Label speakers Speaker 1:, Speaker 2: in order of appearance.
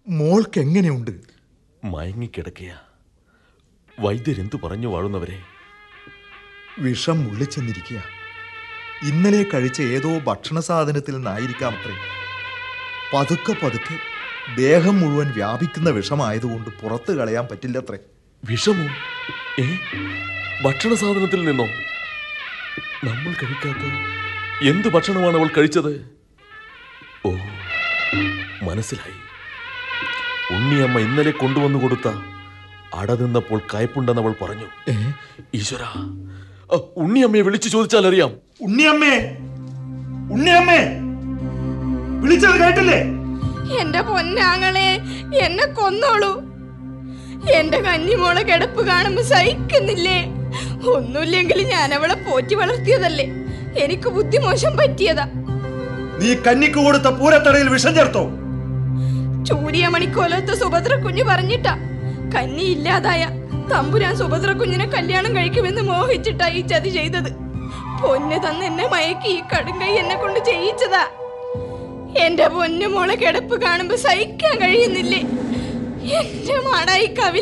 Speaker 1: മോൾക്ക് എങ്ങനെയുണ്ട്
Speaker 2: മയങ്ങിക്കിടക്കയാ വൈദ്യരെന്തു പറഞ്ഞു വാഴുന്നവരെ
Speaker 1: വിഷം മുള്ളിച്ചെന്നിരിക്കുക ഇന്നലെ കഴിച്ച ഏതോ ഭക്ഷണ സാധനത്തിൽ നിന്നായിരിക്കാം അത്രേ പതുക്കെ പതുക്കെ ദേഹം മുഴുവൻ വ്യാപിക്കുന്ന വിഷമായതുകൊണ്ട് പുറത്ത് കളയാൻ പറ്റില്ലത്രേ
Speaker 2: വിഷമോ ഏ ഭക്ഷണ സാധനത്തിൽ നിന്നോ നമ്മൾ കഴിക്കാത്ത എന്ത് ഭക്ഷണമാണ് അവൾ കഴിച്ചത് ഓ മനസ്സിലായി ഉണ്ണിയമ്മ ഇന്നലെ കൊണ്ടുവന്നു കൊടുത്ത അട നിന്നപ്പോൾ കയ്പുണ്ടെന്ന് അവൾ പറഞ്ഞു
Speaker 1: ഏ?
Speaker 2: ഈശ്വര ഉണ്ണിയമ്മയെ വിളിച്ചു ചോദിച്ചാൽ അറിയാം
Speaker 1: ഉണ്ണിയമ്മേ ഉണ്ണിയമ്മേ വിളിച്ചത് കേട്ടില്ലേ
Speaker 3: എന്റെ പൊന്നാങ്ങളെ എന്നെ കൊന്നോളൂ എന്റെ കന്നിമോളെ കിടപ്പ് കാണുമ്പോ സഹിക്കുന്നില്ലേ ഒന്നുമില്ലെങ്കിൽ ഞാൻ അവളെ പോറ്റി വളർത്തിയതല്ലേ എനിക്ക് ബുദ്ധിമോശം പറ്റിയതാ
Speaker 1: നീ കന്നിക്ക് കൊടുത്ത പൂരത്തടയിൽ വിഷം ചേർത്തോ
Speaker 3: ചൂരിയ മണിക്കോലത്ത് സുഭദ്ര കുഞ്ഞ് പറഞ്ഞിട്ടാ കന്നി ഇല്ലാതായ തമ്പുരാൻ സുഭദ്ര കുഞ്ഞിനെ കല്യാണം കഴിക്കുമെന്ന് മോഹിച്ചിട്ടാ ഈ ചതി ചെയ്തത് പൊന്ന് തന്ന് എന്നെ മയക്കി ഈ കടുങ്കൈ എന്നെ കൊണ്ട് ചെയ്യിച്ചതാ എന്റെ പൊന്നു മോളെ കിടപ്പ് കാണുമ്പോ സഹിക്കാൻ കഴിയുന്നില്ലേ എന്റെ മാടായി കവി